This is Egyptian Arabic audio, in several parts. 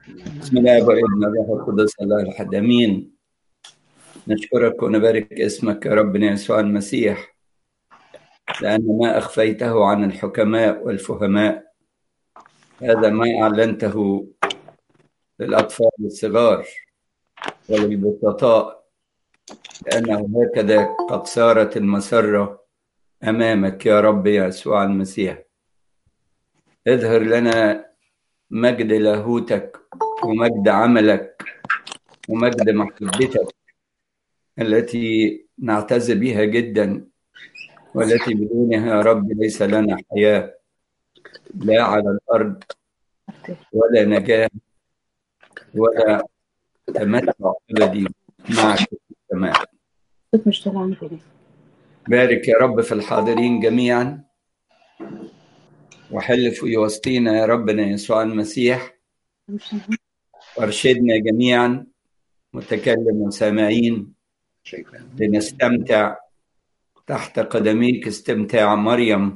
بسم الله والابن الروح القدس الله الحد امين نشكرك ونبارك اسمك يا ربنا يسوع المسيح لان ما اخفيته عن الحكماء والفهماء هذا ما اعلنته للاطفال الصغار وللبسطاء لانه هكذا قد صارت المسره امامك يا رب يسوع المسيح اظهر لنا مجد لاهوتك ومجد عملك ومجد محبتك التي نعتز بها جدا والتي بدونها يا رب ليس لنا حياة لا على الأرض ولا نجاة ولا تمتع أبدي معك في السماء مش طالع كده بارك يا رب في الحاضرين جميعا وحل في وسطينا يا ربنا يسوع المسيح مش وارشدنا جميعا متكلم وسامعين لنستمتع تحت قدميك استمتاع مريم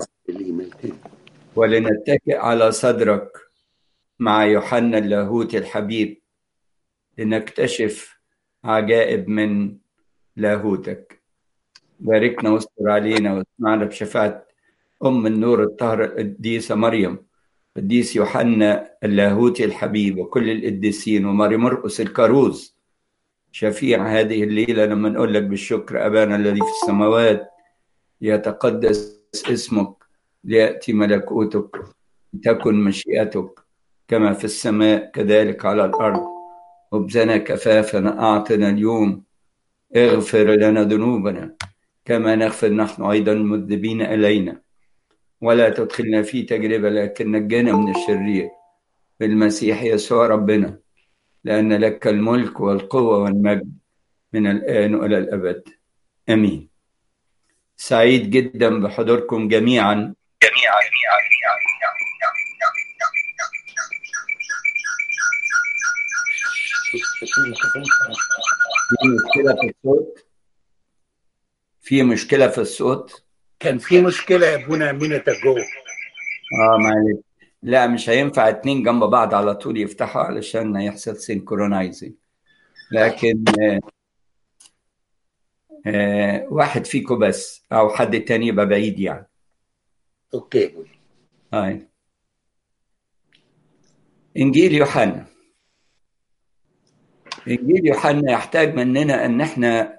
ولنتكئ على صدرك مع يوحنا اللاهوت الحبيب لنكتشف عجائب من لاهوتك باركنا واستر علينا واسمعنا بشفاعة أم النور الطاهرة القديسة مريم قديس يوحنا اللاهوتي الحبيب وكل القديسين وماري مرقس الكاروز شفيع هذه الليلة لما نقول لك بالشكر أبانا الذي في السماوات يتقدس اسمك ليأتي ملكوتك تكن مشيئتك كما في السماء كذلك على الأرض خبزنا كفافنا أعطنا اليوم اغفر لنا ذنوبنا كما نغفر نحن أيضا المذنبين إلينا ولا تدخلنا في تجربة لكن نجنا من الشرير بالمسيح يسوع ربنا لأن لك الملك والقوة والمجد من الآن وإلى الأبد آمين سعيد جدا بحضوركم جميعا جميعا في مشكلة في الصوت في مشكلة في الصوت كان في مشكلة يا ابونا أمينة جوه اه معلش لا مش هينفع اتنين جنب بعض على طول يفتحوا علشان يحصل سينكرونايزنج لكن آه آه واحد فيكم بس او حد تاني يبقى بعيد يعني اوكي يا ابونا هاي انجيل يوحنا انجيل يوحنا يحتاج مننا ان احنا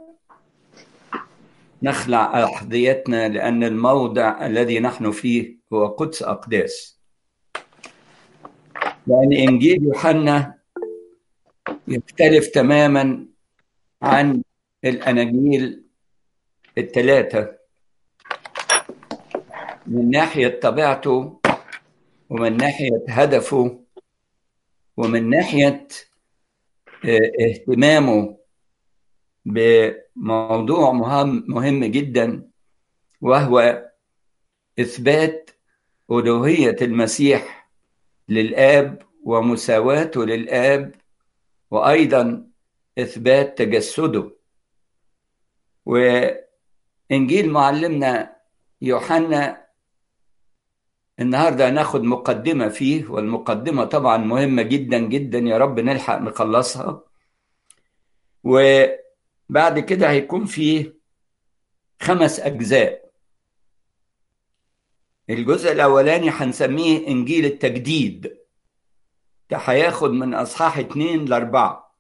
نخلع احذيتنا لان الموضع الذي نحن فيه هو قدس اقداس لأن إنجيل يوحنا يختلف تماما عن الأناجيل الثلاثة من ناحية طبيعته ومن ناحية هدفه ومن ناحية اهتمامه بموضوع مهم مهم جدا وهو إثبات ألوهية المسيح للآب ومساواته للآب وأيضا إثبات تجسده وإنجيل معلمنا يوحنا النهارده هناخد مقدمة فيه والمقدمة طبعا مهمة جدا جدا يا رب نلحق نخلصها وبعد كده هيكون فيه خمس أجزاء الجزء الأولاني هنسميه إنجيل التجديد ده هياخد من أصحاح اتنين لأربعة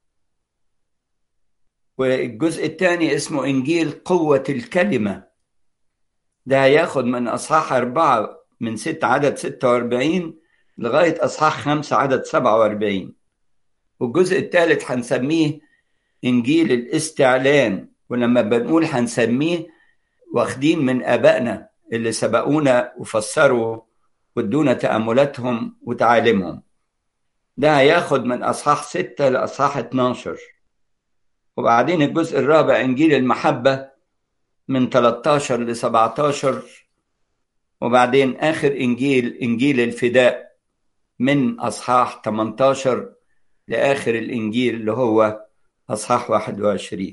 والجزء الثاني اسمه إنجيل قوة الكلمة ده هياخد من أصحاح أربعة من ست عدد ستة وأربعين لغاية أصحاح خمسة عدد سبعة وأربعين والجزء الثالث هنسميه إنجيل الاستعلان ولما بنقول هنسميه واخدين من آبائنا اللي سبقونا وفسروا وادونا تأملاتهم وتعاليمهم ده هياخد من أصحاح ستة لأصحاح 12 وبعدين الجزء الرابع إنجيل المحبة من 13 ل 17 وبعدين آخر إنجيل إنجيل الفداء من أصحاح 18 لآخر الإنجيل اللي هو أصحاح 21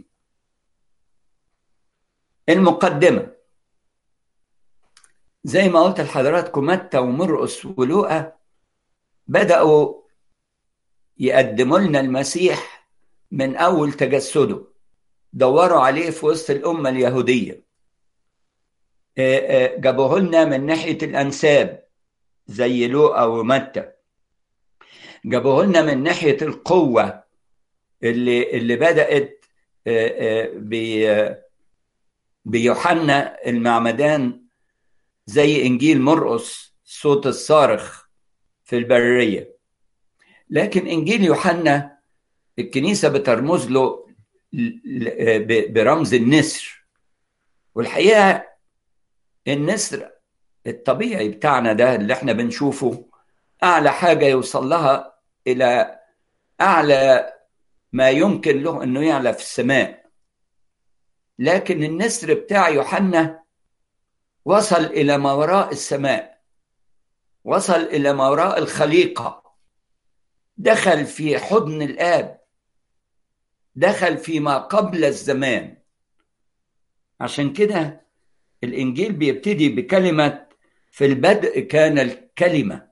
المقدمة زي ما قلت لحضراتكم متى ومرقس ولوقا بدأوا يقدموا لنا المسيح من أول تجسده دوروا عليه في وسط الأمة اليهودية جابوه لنا من ناحية الأنساب زي لوقا ومتى جابوه لنا من ناحية القوة اللي اللي بدأت بيوحنا المعمدان زي إنجيل مرقس صوت الصارخ في البرية لكن إنجيل يوحنا الكنيسة بترمز له برمز النسر والحقيقة النسر الطبيعي بتاعنا ده اللي احنا بنشوفه أعلى حاجة يوصل لها إلى أعلى ما يمكن له أنه يعلى في السماء لكن النسر بتاع يوحنا وصل إلى ما وراء السماء وصل إلى ما وراء الخليقة دخل في حضن الآب دخل فيما قبل الزمان عشان كده الإنجيل بيبتدي بكلمة في البدء كان الكلمة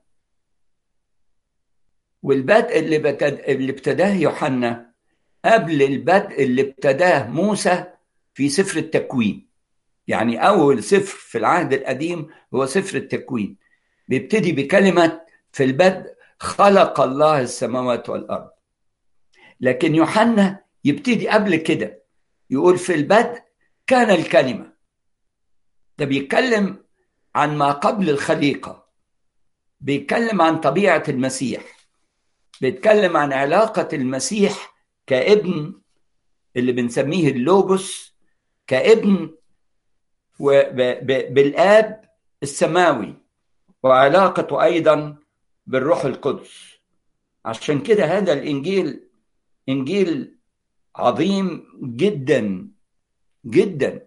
والبدء اللي, بتد... اللي ابتداه يوحنا قبل البدء اللي ابتداه موسى في سفر التكوين يعني أول سفر في العهد القديم هو سفر التكوين بيبتدي بكلمة في البدء خلق الله السماوات والأرض لكن يوحنا يبتدي قبل كده يقول في البدء كان الكلمة ده بيتكلم عن ما قبل الخليقة بيتكلم عن طبيعة المسيح بيتكلم عن علاقة المسيح كابن اللي بنسميه اللوجوس كابن بالآب السماوي وعلاقته أيضا بالروح القدس عشان كده هذا الإنجيل إنجيل عظيم جدا جدا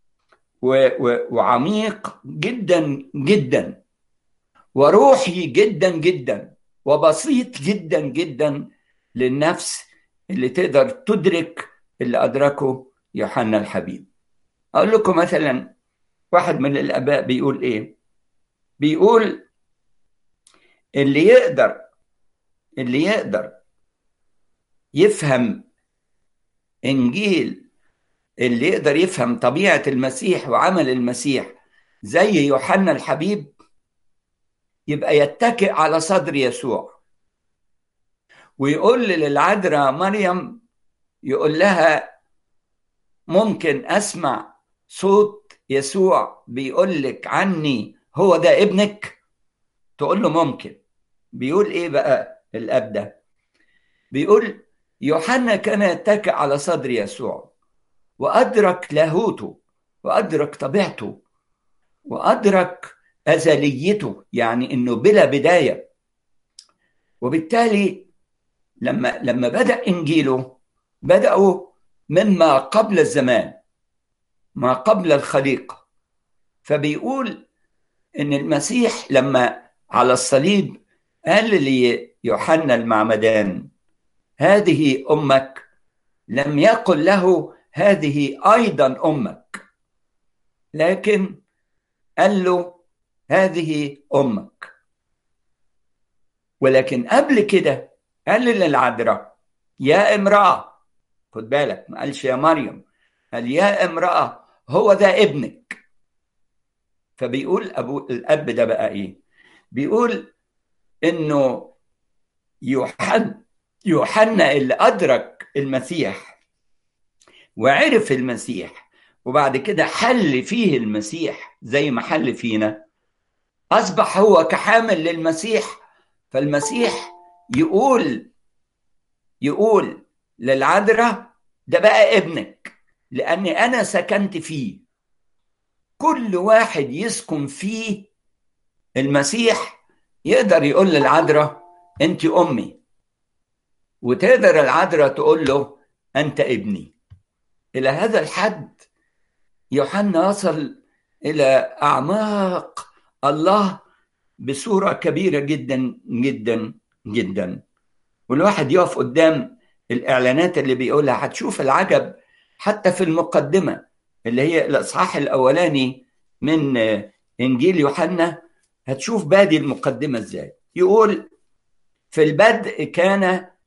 وعميق جدا جدا وروحي جدا جدا وبسيط جدا جدا للنفس اللي تقدر تدرك اللي أدركه يوحنا الحبيب أقول لكم مثلا واحد من الآباء بيقول إيه بيقول اللي يقدر اللي يقدر يفهم إنجيل اللي يقدر يفهم طبيعة المسيح وعمل المسيح زي يوحنا الحبيب يبقى يتكئ على صدر يسوع ويقول للعذراء مريم يقول لها ممكن اسمع صوت يسوع بيقول لك عني هو ده ابنك تقول له ممكن بيقول ايه بقى الاب ده بيقول يوحنا كان يتكئ على صدر يسوع وادرك لاهوته وادرك طبيعته وادرك ازليته يعني انه بلا بدايه وبالتالي لما لما بدا انجيله بداوا مما قبل الزمان ما قبل الخليقه فبيقول ان المسيح لما على الصليب قال ليوحنا المعمدان هذه امك لم يقل له هذه ايضا امك لكن قال له هذه امك ولكن قبل كده قال للعذراء يا امراه خد بالك ما قالش يا مريم قال يا امراه هو ده ابنك فبيقول ابو الاب ده بقى ايه بيقول انه يوحنا يوحنا اللي ادرك المسيح وعرف المسيح وبعد كده حل فيه المسيح زي ما حل فينا اصبح هو كحامل للمسيح فالمسيح يقول يقول للعذراء ده بقى ابنك لاني انا سكنت فيه كل واحد يسكن فيه المسيح يقدر يقول للعذراء انت امي وتقدر العذراء تقول له انت ابني الى هذا الحد يوحنا وصل الى اعماق الله بصوره كبيره جدا جدا جدا والواحد يقف قدام الاعلانات اللي بيقولها هتشوف العجب حتى في المقدمه اللي هي الاصحاح الاولاني من انجيل يوحنا هتشوف بادي المقدمه ازاي يقول في البدء كان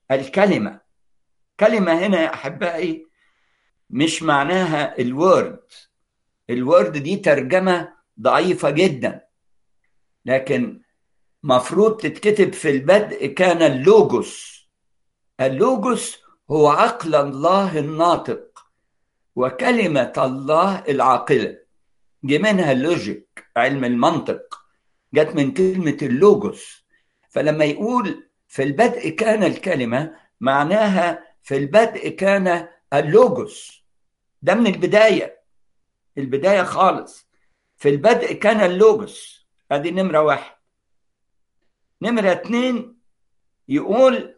الكلمة كلمة هنا يا أحبائي مش معناها الوورد الوورد دي ترجمة ضعيفة جدا لكن مفروض تتكتب في البدء كان اللوجوس اللوجوس هو عقل الله الناطق وكلمة الله العاقلة جه منها اللوجيك علم المنطق جت من كلمة اللوجوس فلما يقول في البدء كان الكلمة معناها في البدء كان اللوجوس ده من البداية البداية خالص في البدء كان اللوجوس ادي نمرة واحد نمرة اتنين يقول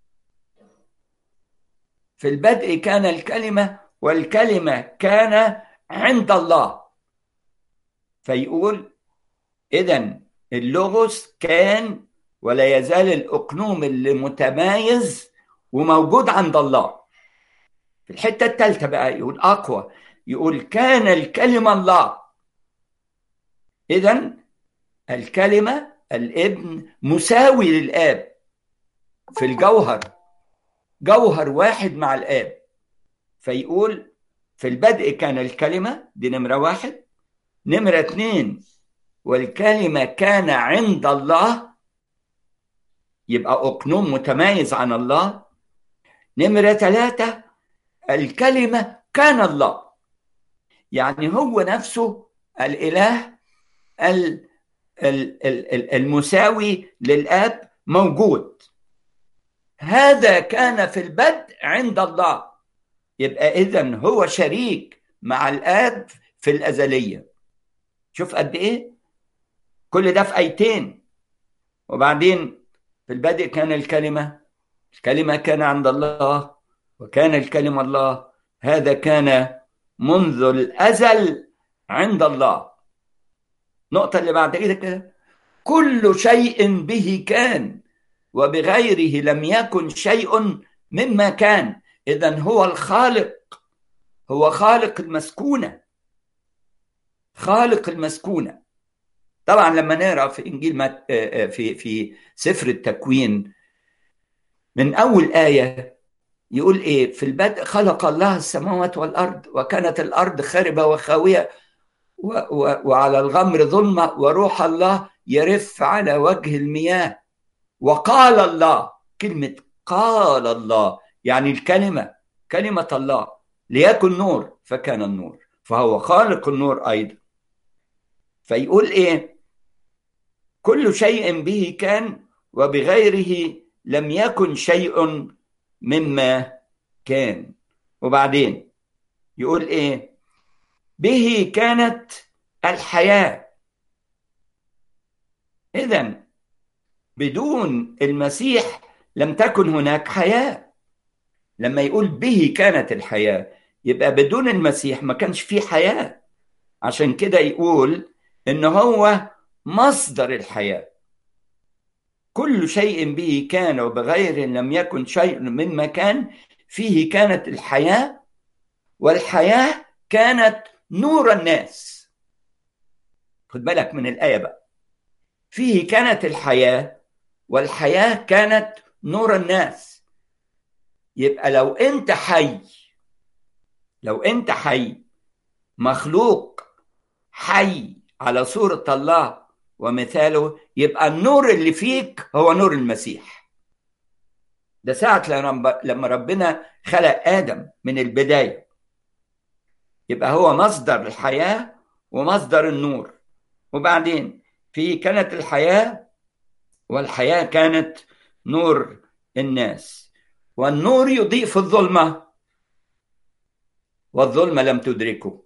في البدء كان الكلمة والكلمة كان عند الله فيقول إذا اللوغوس كان ولا يزال الأقنوم اللي متمايز وموجود عند الله في الحتة الثالثة بقى يقول أقوى يقول كان الكلمة الله إذا الكلمة الابن مساوي للآب في الجوهر جوهر واحد مع الآب فيقول في البدء كان الكلمة دي نمرة واحد نمرة اتنين والكلمة كان عند الله يبقى أقنوم متميز عن الله نمرة ثلاثة الكلمة كان الله يعني هو نفسه الإله المساوي للآب موجود هذا كان في البدء عند الله يبقى إذا هو شريك مع الآب في الأزلية شوف قد إيه كل ده في آيتين وبعدين في البدء كان الكلمة الكلمة كان عند الله وكان الكلمة الله هذا كان منذ الأزل عند الله النقطة اللي بعد كده كل شيء به كان وبغيره لم يكن شيء مما كان إذا هو الخالق هو خالق المسكونة خالق المسكونة طبعا لما نقرا في انجيل مت... في في سفر التكوين من اول ايه يقول ايه في البدء خلق الله السماوات والارض وكانت الارض خاربه وخاويه و... و... وعلى الغمر ظلمه وروح الله يرف على وجه المياه وقال الله كلمه قال الله يعني الكلمه كلمه الله ليكن نور فكان النور فهو خالق النور ايضا فيقول ايه كل شيء به كان وبغيره لم يكن شيء مما كان وبعدين يقول ايه به كانت الحياه اذا بدون المسيح لم تكن هناك حياه لما يقول به كانت الحياه يبقى بدون المسيح ما كانش فيه حياه عشان كده يقول ان هو مصدر الحياه كل شيء به كان وبغيره لم يكن شيء مما كان فيه كانت الحياه والحياه كانت نور الناس خد بالك من الايه بقى فيه كانت الحياه والحياه كانت نور الناس يبقى لو انت حي لو انت حي مخلوق حي على صورة الله ومثاله يبقى النور اللي فيك هو نور المسيح ده ساعة لما ربنا خلق آدم من البداية يبقى هو مصدر الحياة ومصدر النور وبعدين في كانت الحياة والحياة كانت نور الناس والنور يضيء في الظلمة والظلمة لم تدركه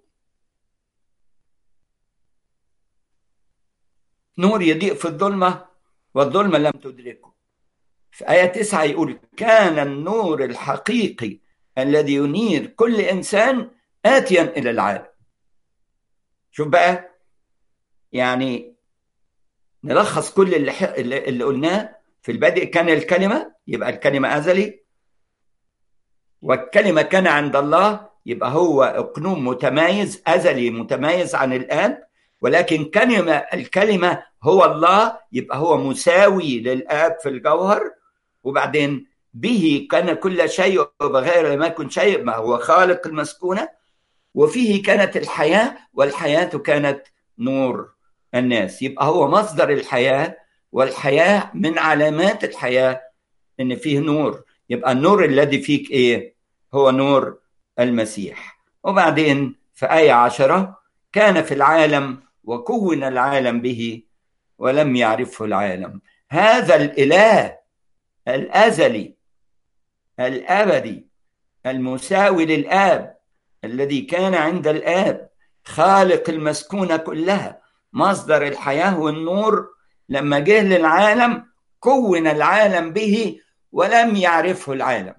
نور يضيء في الظلمة والظلمة لم تدركه في آية تسعة يقول كان النور الحقيقي الذي ينير كل إنسان آتيا إلى العالم شوف بقى يعني نلخص كل اللي, اللي قلناه في البدء كان الكلمة يبقى الكلمة أزلي والكلمة كان عند الله يبقى هو اقنوم متمايز أزلي متمايز عن الآب ولكن كلمة الكلمة هو الله يبقى هو مساوي للآب في الجوهر وبعدين به كان كل شيء وبغير لم يكن شيء ما هو خالق المسكونة وفيه كانت الحياة والحياة كانت نور الناس يبقى هو مصدر الحياة والحياة من علامات الحياة إن فيه نور يبقى النور الذي فيك إيه هو نور المسيح وبعدين في آية عشرة كان في العالم وكون العالم به ولم يعرفه العالم هذا الإله الأزلي الأبدي المساوي للآب الذي كان عند الآب خالق المسكونة كلها مصدر الحياة والنور لما جه للعالم كون العالم به ولم يعرفه العالم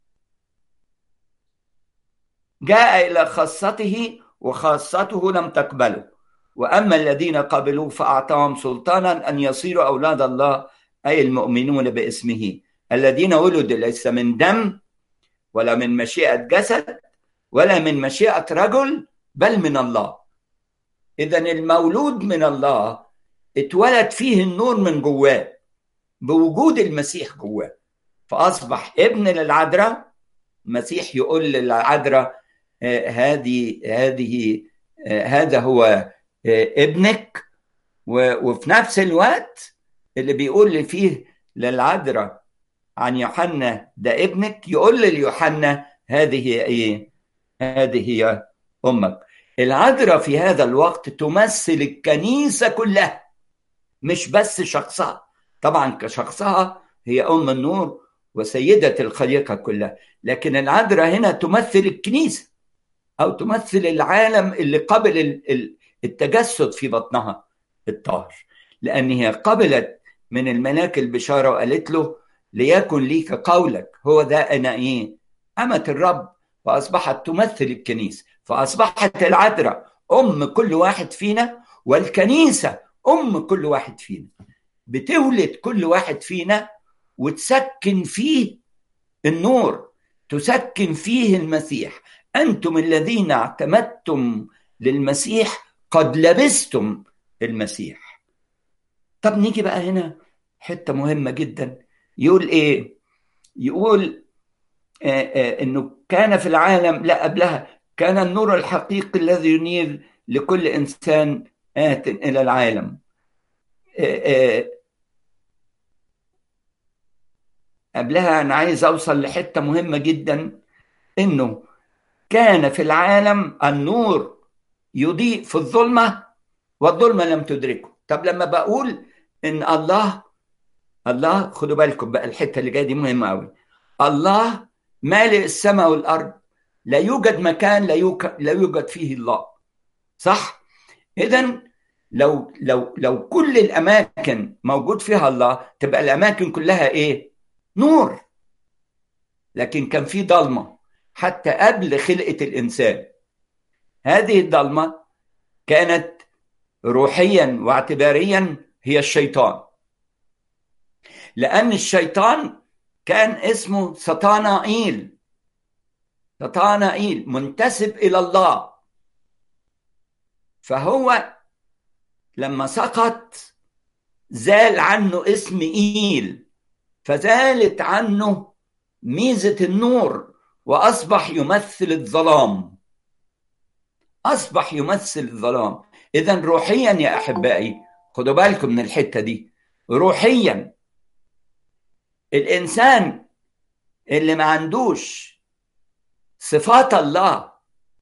جاء إلى خاصته وخاصته لم تقبله وأما الذين قبلوه فأعطاهم سلطانا أن يصيروا أولاد الله أي المؤمنون باسمه الذين ولدوا ليس من دم ولا من مشيئة جسد ولا من مشيئة رجل بل من الله إذا المولود من الله اتولد فيه النور من جواه بوجود المسيح جواه فأصبح ابن للعذراء المسيح يقول للعذراء هذه هذه هذا هو ابنك وفي نفس الوقت اللي بيقول فيه للعذراء عن يوحنا ده ابنك يقول ليوحنا هذه ايه هذه هي امك العذراء في هذا الوقت تمثل الكنيسه كلها مش بس شخصها طبعا كشخصها هي ام النور وسيده الخليقه كلها لكن العذراء هنا تمثل الكنيسه او تمثل العالم اللي قبل التجسد في بطنها الطاهر لان هي قبلت من الملاك البشاره وقالت له ليكن ليك قولك هو ده انا ايه امه الرب فاصبحت تمثل الكنيسه فاصبحت العذراء ام كل واحد فينا والكنيسه ام كل واحد فينا بتولد كل واحد فينا وتسكن فيه النور تسكن فيه المسيح انتم الذين اعتمدتم للمسيح قد لبستم المسيح طب نيجي بقى هنا حته مهمه جدا يقول ايه يقول آآ آآ انه كان في العالم لا قبلها كان النور الحقيقي الذي ينير لكل انسان ات الى العالم آآ قبلها انا عايز اوصل لحته مهمه جدا انه كان في العالم النور يضيء في الظلمه والظلمه لم تدركه طب لما بقول ان الله الله خدوا بالكم بقى الحته اللي جايه دي مهمه قوي الله مالئ السماء والارض لا يوجد مكان لا يوجد, لا يوجد فيه الله صح اذا لو لو لو كل الاماكن موجود فيها الله تبقى الاماكن كلها ايه نور لكن كان في ضلمه حتى قبل خلقه الانسان هذه الضلمه كانت روحيا واعتباريا هي الشيطان لأن الشيطان كان اسمه سطانائيل سطانائيل منتسب إلى الله فهو لما سقط زال عنه اسم إيل فزالت عنه ميزة النور وأصبح يمثل الظلام أصبح يمثل الظلام إذا روحيا يا أحبائي خدوا بالكم من الحتة دي روحيا الانسان اللي ما عندوش صفات الله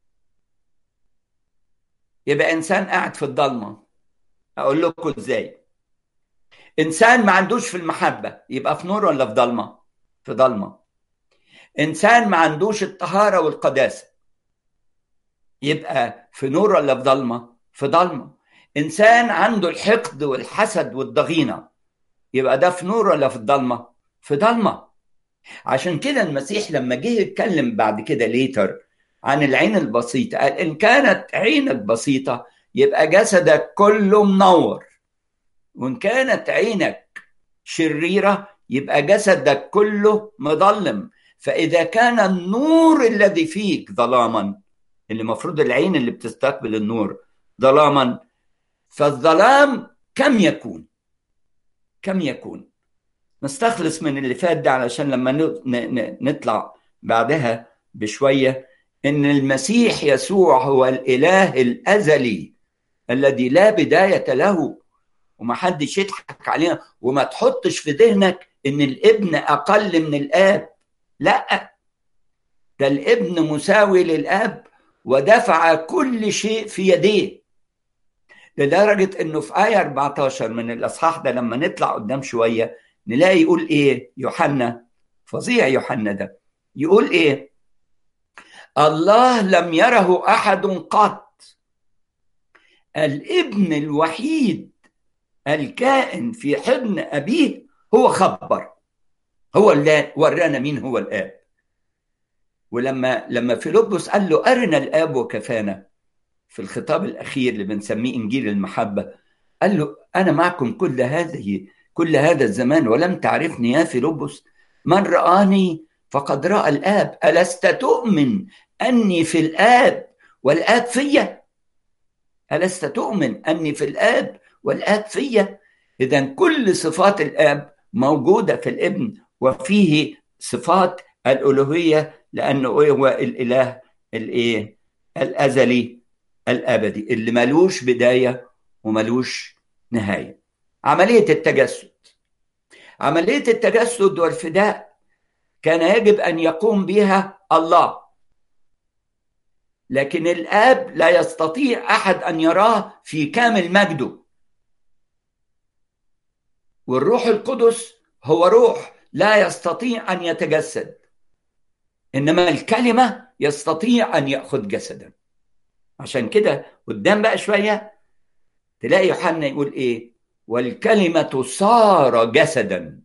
يبقى انسان قاعد في الضلمه اقول لكم ازاي انسان ما عندوش في المحبه يبقى في نور ولا في ضلمه في ضلمه انسان ما عندوش الطهاره والقداسه يبقى في نور ولا في ضلمه في ضلمه انسان عنده الحقد والحسد والضغينه يبقى ده في نور ولا في الضلمه في ضلمه عشان كده المسيح لما جه يتكلم بعد كده ليتر عن العين البسيطه قال ان كانت عينك بسيطه يبقى جسدك كله منور وان كانت عينك شريره يبقى جسدك كله مظلم فاذا كان النور الذي فيك ظلاما اللي المفروض العين اللي بتستقبل النور ظلاما فالظلام كم يكون كم يكون نستخلص من اللي فات ده علشان لما نطلع بعدها بشوية إن المسيح يسوع هو الإله الأزلي الذي لا بداية له ومحدش يضحك علينا وما تحطش في ذهنك إن الابن أقل من الآب لا ده الابن مساوي للآب ودفع كل شيء في يديه لدرجة انه في آية 14 من الأصحاح ده لما نطلع قدام شوية نلاقي يقول ايه يوحنا فظيع يوحنا ده يقول ايه الله لم يره أحد قط الابن الوحيد الكائن في حضن أبيه هو خبر هو اللي ورانا مين هو الآب ولما لما فيلبس قال له أرنا الآب وكفانا في الخطاب الأخير اللي بنسميه إنجيل المحبة قال له أنا معكم كل هذه كل هذا الزمان ولم تعرفني يا فيلبس من رآني فقد رأى الآب ألست تؤمن أني في الآب والآب فيا ألست تؤمن أني في الآب والآب فيا إذا كل صفات الآب موجودة في الابن وفيه صفات الألوهية لأنه هو الإله الإيه الأزلي الأبدي اللي ملوش بداية وملوش نهاية عملية التجسد عملية التجسد والفداء كان يجب أن يقوم بها الله لكن الآب لا يستطيع أحد أن يراه في كامل مجده والروح القدس هو روح لا يستطيع أن يتجسد إنما الكلمة يستطيع أن يأخذ جسدا عشان كده قدام بقى شوية تلاقي يوحنا يقول إيه والكلمة صار جسدا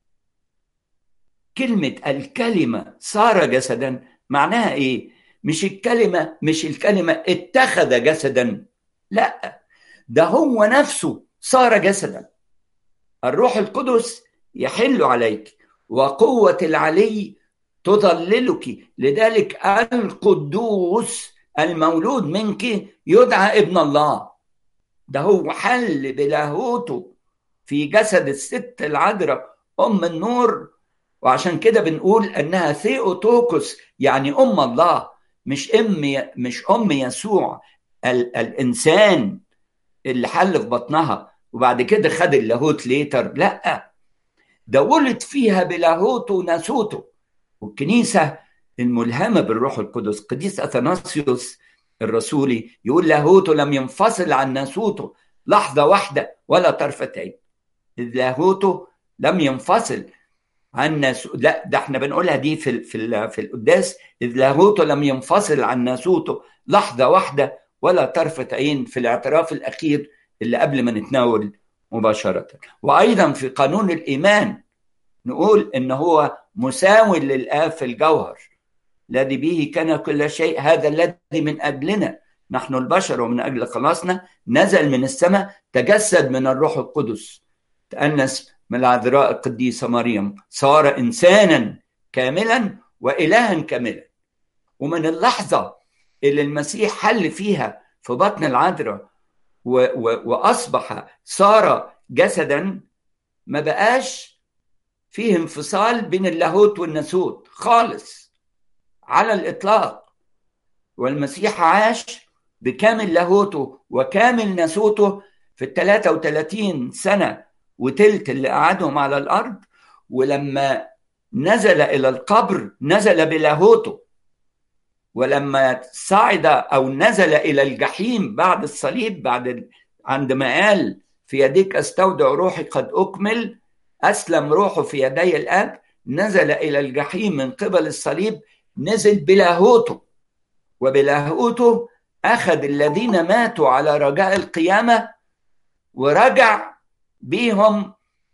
كلمة الكلمة صار جسدا معناها إيه مش الكلمة مش الكلمة اتخذ جسدا لا ده هو نفسه صار جسدا الروح القدس يحل عليك وقوة العلي تظللك لذلك القدوس المولود منك يدعى ابن الله ده هو حل بلاهوته في جسد الست العذراء ام النور وعشان كده بنقول انها ثيوتوكوس يعني ام الله مش ام مش ام يسوع ال الانسان اللي حل في بطنها وبعد كده خد اللاهوت ليتر لا ده ولد فيها بلاهوته وناسوته والكنيسه الملهمه بالروح القدس قديس اثناسيوس الرسولي يقول لاهوته لم ينفصل عن ناسوته لحظه واحده ولا طرفه عين لاهوته لم ينفصل عن ناسوته لا ده احنا بنقولها دي في ال في ال في القداس اذ لاهوته لم ينفصل عن ناسوته لحظه واحده ولا طرفه عين في الاعتراف الاخير اللي قبل ما نتناول مباشره وايضا في قانون الايمان نقول ان هو مساو للآب في الجوهر الذي به كان كل شيء هذا الذي من أجلنا نحن البشر ومن أجل خلاصنا نزل من السماء تجسد من الروح القدس تأنس من العذراء القديسة مريم صار إنسانا كاملا وإلها كاملا ومن اللحظة اللي المسيح حل فيها في بطن العذراء و- و- وأصبح صار جسدا ما بقاش فيه انفصال بين اللاهوت والناسوت خالص على الإطلاق والمسيح عاش بكامل لاهوته وكامل ناسوته في ال 33 سنة وتلت اللي قعدهم على الأرض ولما نزل إلى القبر نزل بلاهوته ولما صعد أو نزل إلى الجحيم بعد الصليب بعد عندما قال في يديك أستودع روحي قد أكمل أسلم روحه في يدي الآب نزل إلى الجحيم من قبل الصليب نزل بلاهوته وبلاهوته أخذ الذين ماتوا على رجاء القيامة ورجع بيهم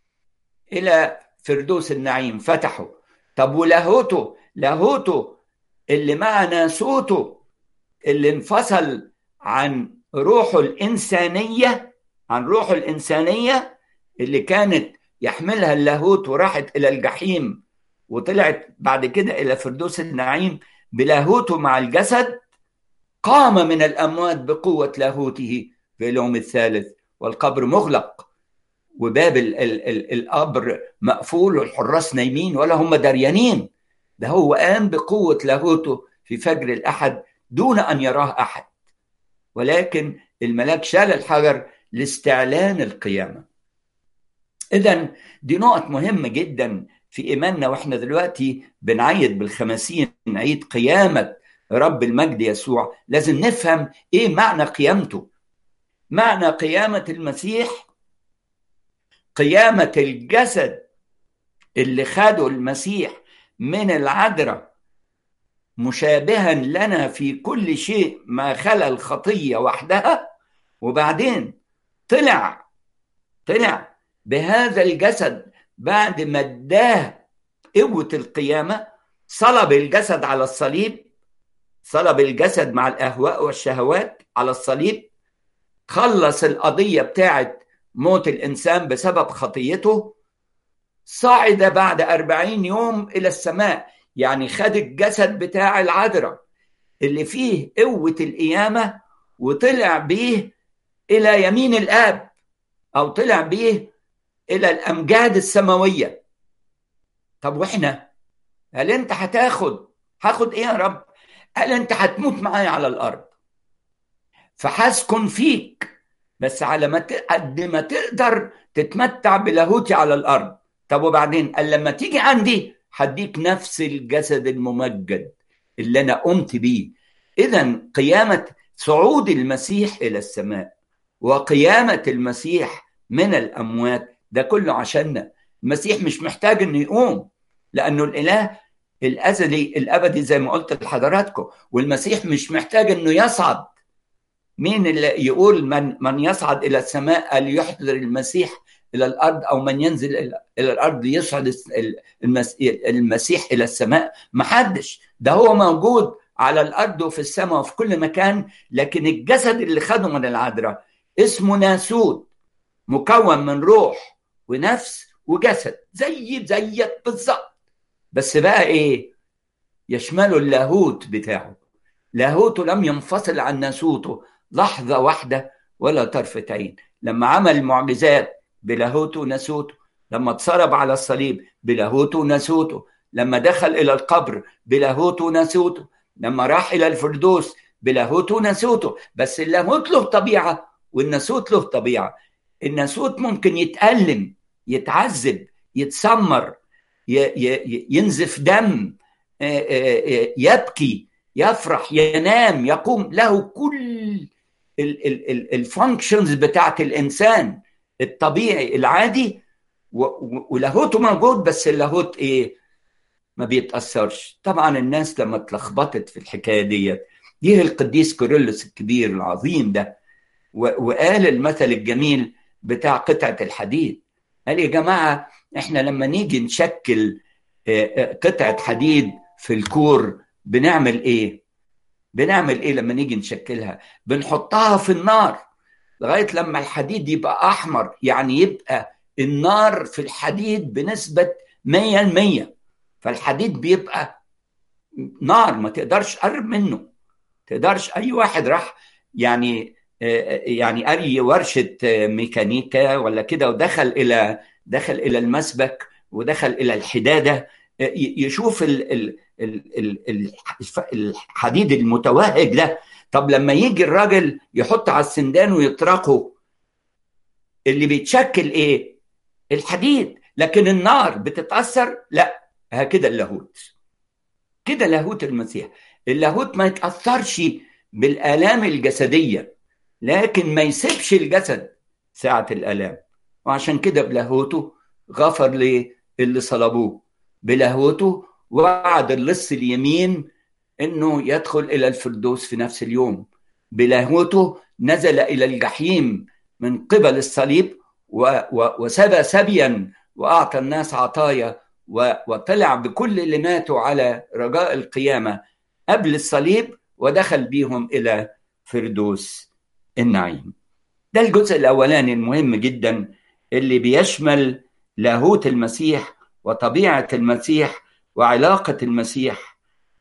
إلى فردوس النعيم فتحوا طب ولاهوته لاهوته اللي مع ناسوته اللي انفصل عن روحه الإنسانية عن روحه الإنسانية اللي كانت يحملها اللاهوت وراحت إلى الجحيم وطلعت بعد كده إلى فردوس النعيم بلاهوته مع الجسد قام من الأموات بقوة لاهوته في اليوم الثالث والقبر مغلق وباب ال ال ال القبر مقفول والحراس نايمين ولا هم دريانين ده هو قام بقوة لاهوته في فجر الأحد دون أن يراه أحد ولكن الملاك شال الحجر لاستعلان القيامة إذا دي نقط مهمة جدا في إيماننا وإحنا دلوقتي بنعيد بالخمسين عيد قيامة رب المجد يسوع لازم نفهم إيه معنى قيامته معنى قيامة المسيح قيامة الجسد اللي خده المسيح من العذراء مشابها لنا في كل شيء ما خلا الخطية وحدها وبعدين طلع طلع بهذا الجسد بعد ما اداه قوة القيامة صلب الجسد على الصليب صلب الجسد مع الأهواء والشهوات على الصليب خلص القضية بتاعت موت الإنسان بسبب خطيته صعد بعد أربعين يوم إلى السماء يعني خد الجسد بتاع العذراء اللي فيه قوة القيامة وطلع بيه إلى يمين الآب أو طلع بيه إلى الأمجاد السماوية طب وإحنا هل أنت هتاخد هاخد إيه يا رب قال أنت هتموت معايا على الأرض فهسكن فيك بس على ما قد ما تقدر تتمتع بلاهوتي على الأرض طب وبعدين قال لما تيجي عندي هديك نفس الجسد الممجد اللي انا قمت بيه اذا قيامه صعود المسيح الى السماء وقيامه المسيح من الاموات ده كله عشاننا المسيح مش محتاج انه يقوم لانه الاله الازلي الابدي زي ما قلت لحضراتكم والمسيح مش محتاج انه يصعد مين اللي يقول من من يصعد الى السماء ليحضر المسيح الى الارض او من ينزل الى الارض ليصعد المسيح الى السماء ما حدش ده هو موجود على الارض وفي السماء وفي كل مكان لكن الجسد اللي خده من العذراء اسمه ناسوت مكون من روح ونفس وجسد زي زيك بالظبط بس بقى ايه يشمله اللاهوت بتاعه لاهوته لم ينفصل عن ناسوته لحظة واحدة ولا طرفة عين لما عمل معجزات بلاهوته وناسوته لما اتصلب على الصليب بلاهوته وناسوته لما دخل إلى القبر بلاهوته وناسوته لما راح إلى الفردوس بلاهوته وناسوته بس اللاهوت له طبيعة والناسوت له طبيعة الناسوت ممكن يتألم يتعذب يتسمر ينزف دم يبكي يفرح ينام يقوم له كل الفانكشنز بتاعت الانسان الطبيعي العادي ولاهوته موجود بس اللاهوت ايه ما بيتاثرش طبعا الناس لما اتلخبطت في الحكايه ديت جه القديس كوريلوس الكبير العظيم ده وقال المثل الجميل بتاع قطعه الحديد قال يا جماعه احنا لما نيجي نشكل قطعه حديد في الكور بنعمل ايه بنعمل ايه لما نيجي نشكلها بنحطها في النار لغايه لما الحديد يبقى احمر يعني يبقى النار في الحديد بنسبه 100% فالحديد بيبقى نار ما تقدرش قرب منه تقدرش اي واحد راح يعني يعني اي ورشه ميكانيكا ولا كده ودخل الى دخل الى المسبك ودخل الى الحداده يشوف ال ال ال الحديد المتوهج ده طب لما يجي الراجل يحط على السندان ويطرقه اللي بيتشكل ايه الحديد لكن النار بتتاثر لا هكذا اللاهوت كده لاهوت المسيح اللاهوت ما يتاثرش بالالام الجسديه لكن ما يسيبش الجسد ساعه الالام وعشان كده بلاهوته غفر للي صلبوه بلاهوته وعد اللص اليمين انه يدخل الى الفردوس في نفس اليوم بلاهوته نزل الى الجحيم من قبل الصليب وسبى سبيا واعطى الناس عطايا وطلع بكل اللي ماتوا على رجاء القيامه قبل الصليب ودخل بيهم الى فردوس النعيم ده الجزء الاولاني المهم جدا اللي بيشمل لاهوت المسيح وطبيعه المسيح وعلاقه المسيح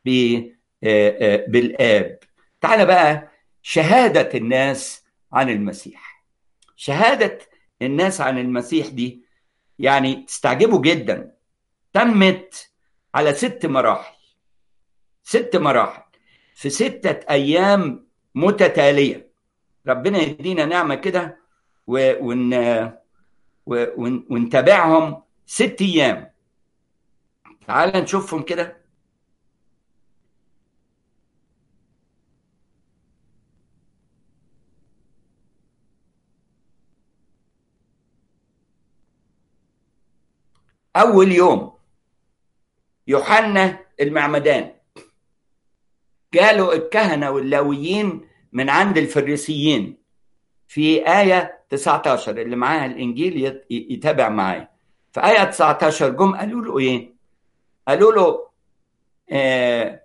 بالاب تعال بقى شهاده الناس عن المسيح شهاده الناس عن المسيح دي يعني تستعجبوا جدا تمت على ست مراحل ست مراحل في ستة أيام متتالية ربنا يدينا نعمة كده ون... ون... ونتابعهم ست أيام تعال نشوفهم كده أول يوم يوحنا المعمدان جاله الكهنة واللاويين من عند الفريسيين في آية 19 اللي معاها الإنجيل يتابع معايا في آية 19 جم قالوا له إيه؟ قالوا له آه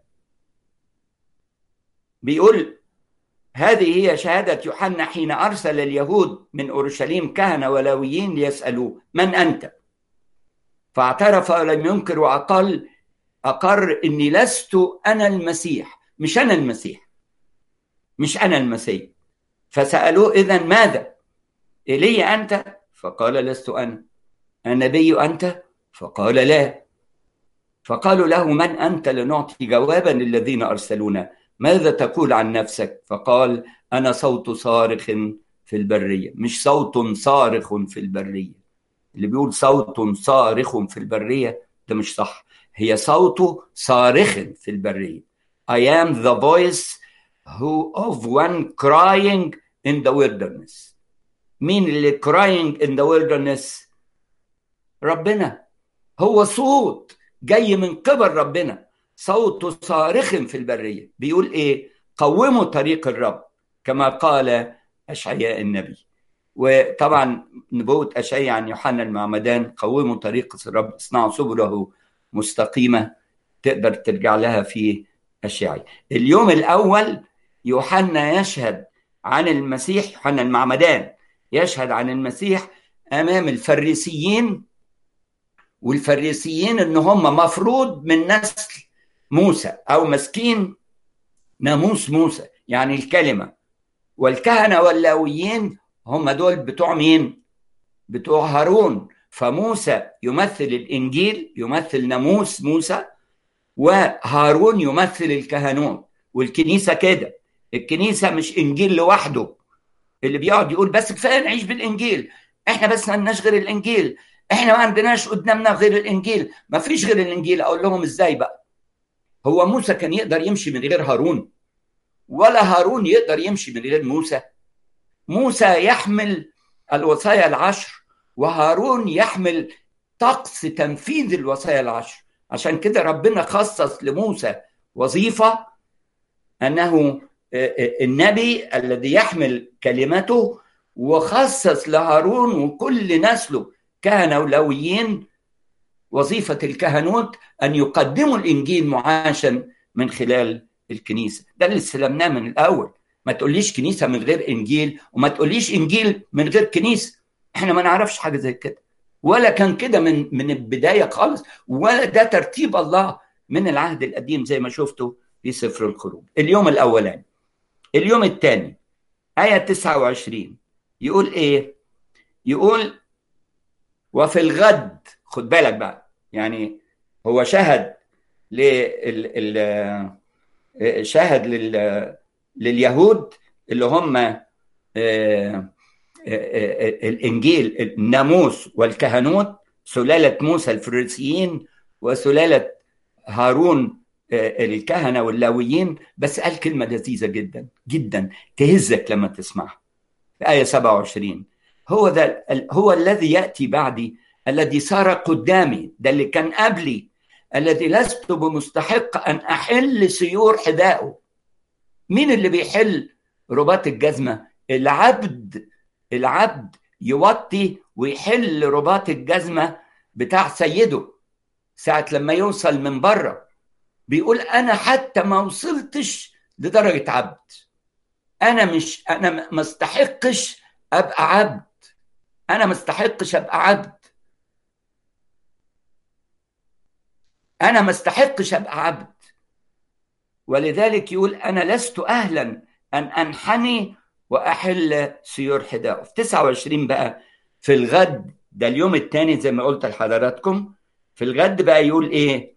بيقول هذه هي شهادة يوحنا حين أرسل اليهود من أورشليم كهنة ولاويين ليسألوه من أنت؟ فاعترف ولم ينكر وأقل أقر إني لست أنا المسيح مش أنا المسيح مش أنا المسيح فسألوه إذا ماذا؟ إلي أنت؟ فقال لست أنا النبي أنت؟ فقال لا فقالوا له من أنت لنعطي جوابا للذين أرسلونا ماذا تقول عن نفسك؟ فقال أنا صوت صارخ في البرية مش صوت صارخ في البرية اللي بيقول صوت صارخ في البرية ده مش صح هي صوت صارخ في البرية I am the voice who of one crying in the wilderness مين اللي crying in the wilderness ربنا هو صوت جاي من قبل ربنا صوت صارخ في البرية بيقول ايه قوموا طريق الرب كما قال أشعياء النبي وطبعا نبوة أشعياء عن يوحنا المعمدان قوموا طريق الرب اصنعوا سبله مستقيمة تقدر ترجع لها في أشعياء اليوم الأول يوحنا يشهد عن المسيح يوحنا المعمدان يشهد عن المسيح أمام الفريسيين والفريسيين ان هم مفروض من نسل موسى او مسكين ناموس موسى يعني الكلمه والكهنه واللاويين هم دول بتوع مين بتوع هارون فموسى يمثل الانجيل يمثل ناموس موسى وهارون يمثل الكهنوت والكنيسه كده الكنيسه مش انجيل لوحده اللي بيقعد يقول بس كفايه نعيش بالانجيل احنا بس ما لناش غير الانجيل احنا ما عندناش قدامنا غير الانجيل ما فيش غير الانجيل اقول لهم ازاي بقى هو موسى كان يقدر يمشي من غير هارون ولا هارون يقدر يمشي من غير موسى موسى يحمل الوصايا العشر وهارون يحمل طقس تنفيذ الوصايا العشر عشان كده ربنا خصص لموسى وظيفه انه النبي الذي يحمل كلمته وخصص لهارون وكل نسله كهنه ولويين وظيفه الكهنوت ان يقدموا الانجيل معاشا من خلال الكنيسه ده اللي استلمناه من الاول ما تقوليش كنيسه من غير انجيل وما تقوليش انجيل من غير كنيسه احنا ما نعرفش حاجه زي كده ولا كان كده من من البدايه خالص ولا ده ترتيب الله من العهد القديم زي ما شفتوا في سفر الخروج اليوم الاولاني اليوم الثاني ايه 29 يقول ايه يقول وفي الغد خد بالك بقى يعني هو شهد لل شهد لل لليهود اللي هم الانجيل الناموس والكهنوت سلاله موسى الفريسيين وسلاله هارون الكهنه واللاويين بس قال كلمه لذيذه جدا جدا تهزك لما تسمعها في ايه 27 هو ذا هو الذي ياتي بعدي الذي صار قدامي ده اللي كان قبلي الذي لست بمستحق ان احل سيور حذائه مين اللي بيحل رباط الجزمه العبد العبد يوطي ويحل رباط الجزمه بتاع سيده ساعه لما يوصل من بره بيقول انا حتى ما وصلتش لدرجه عبد انا مش انا ما استحقش ابقى عبد انا ما استحقش ابقى عبد انا ما استحقش ابقى عبد ولذلك يقول انا لست اهلا ان انحني واحل سيور حدائه في 29 بقى في الغد ده اليوم الثاني زي ما قلت لحضراتكم في الغد بقى يقول ايه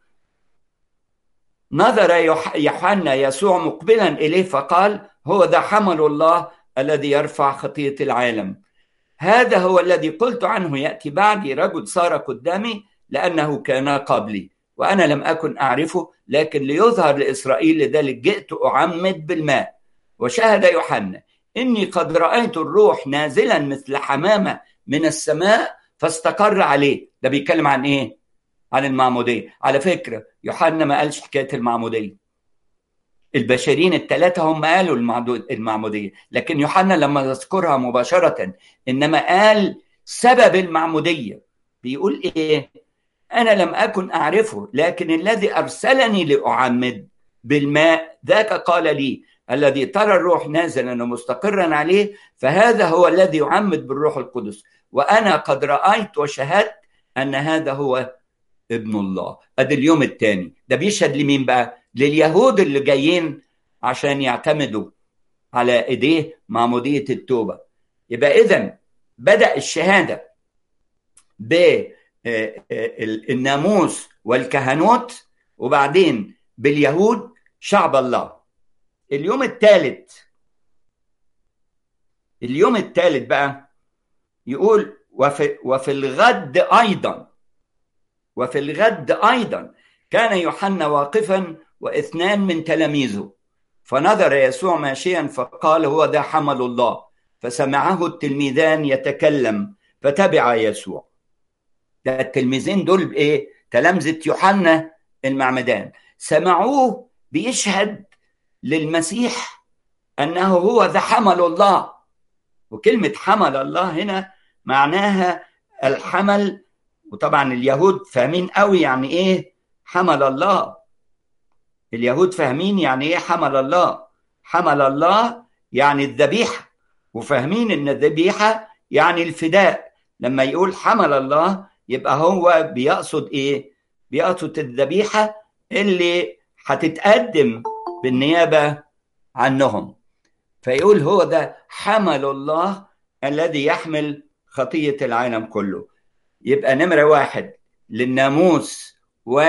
نظر يوحنا يسوع مقبلا اليه فقال هو ذا حمل الله الذي يرفع خطيه العالم هذا هو الذي قلت عنه ياتي بعدي رجل صار قدامي لانه كان قبلي وانا لم اكن اعرفه لكن ليظهر لاسرائيل لذلك جئت اعمد بالماء وشهد يوحنا اني قد رايت الروح نازلا مثل حمامه من السماء فاستقر عليه ده بيتكلم عن ايه عن المعموديه على فكره يوحنا ما قالش حكايه المعموديه البشرين الثلاثه هم قالوا المعموديه لكن يوحنا لما يذكرها مباشره انما قال سبب المعموديه بيقول ايه انا لم اكن اعرفه لكن الذي ارسلني لاعمد بالماء ذاك قال لي الذي ترى الروح نازلا ومستقرا عليه فهذا هو الذي يعمد بالروح القدس وانا قد رايت وشهدت ان هذا هو ابن الله ادي اليوم الثاني ده بيشهد لمين بقى لليهود اللي جايين عشان يعتمدوا على ايديه معموديه التوبه يبقى اذا بدا الشهاده بالناموس والكهنوت وبعدين باليهود شعب الله اليوم الثالث اليوم الثالث بقى يقول وفي, وفي الغد ايضا وفي الغد ايضا كان يوحنا واقفا واثنان من تلاميذه فنظر يسوع ماشيا فقال هو ده حمل الله فسمعه التلميذان يتكلم فتبع يسوع ده التلميذين دول بايه تلامذه يوحنا المعمدان سمعوه بيشهد للمسيح انه هو ذا حمل الله وكلمه حمل الله هنا معناها الحمل وطبعا اليهود فاهمين قوي يعني ايه حمل الله اليهود فاهمين يعني ايه حمل الله حمل الله يعني الذبيحه وفاهمين ان الذبيحه يعني الفداء لما يقول حمل الله يبقى هو بيقصد ايه بيقصد الذبيحه اللي هتتقدم بالنيابه عنهم فيقول هو ده حمل الله الذي يحمل خطيه العالم كله يبقى نمره واحد للناموس و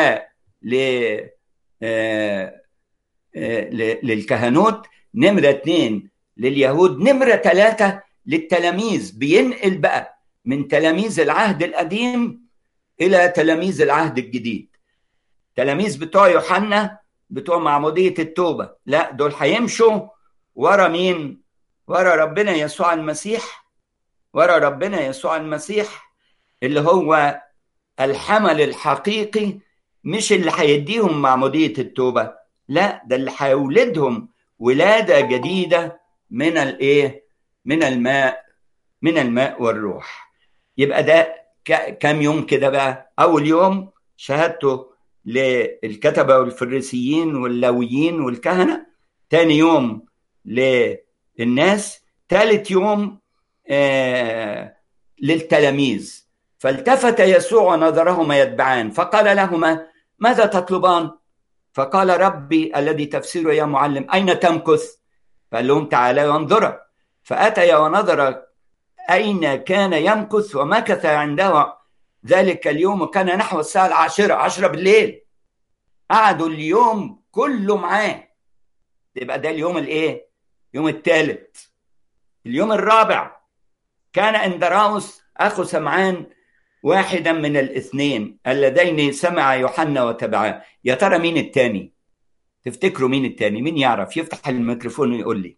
للكهنوت نمرة اتنين لليهود نمرة ثلاثة للتلاميذ بينقل بقى من تلاميذ العهد القديم إلى تلاميذ العهد الجديد تلاميذ بتوع يوحنا بتوع معمودية التوبة لا دول هيمشوا ورا مين ورا ربنا يسوع المسيح ورا ربنا يسوع المسيح اللي هو الحمل الحقيقي مش اللي هيديهم معمودية التوبة لا ده اللي هيولدهم ولادة جديدة من الايه من الماء من الماء والروح يبقى ده كم يوم كده بقى اول يوم شهادته للكتبة والفريسيين واللاويين والكهنة تاني يوم للناس ثالث يوم آه للتلاميذ فالتفت يسوع ونظرهما يتبعان فقال لهما ماذا تطلبان فقال ربي الذي تفسيره يا معلم أين تمكث فقال لهم تعالى وانظر فأتي ونظر أين كان يمكث ومكث عنده ذلك اليوم وكان نحو الساعة العاشرة عشرة بالليل قعدوا اليوم كله معاه يبقى ده اليوم الايه يوم الثالث اليوم الرابع كان اندراوس اخو سمعان واحدا من الاثنين اللذين سمع يوحنا وتبعاه يا ترى مين التاني تفتكروا مين التاني مين يعرف يفتح الميكروفون ويقول لي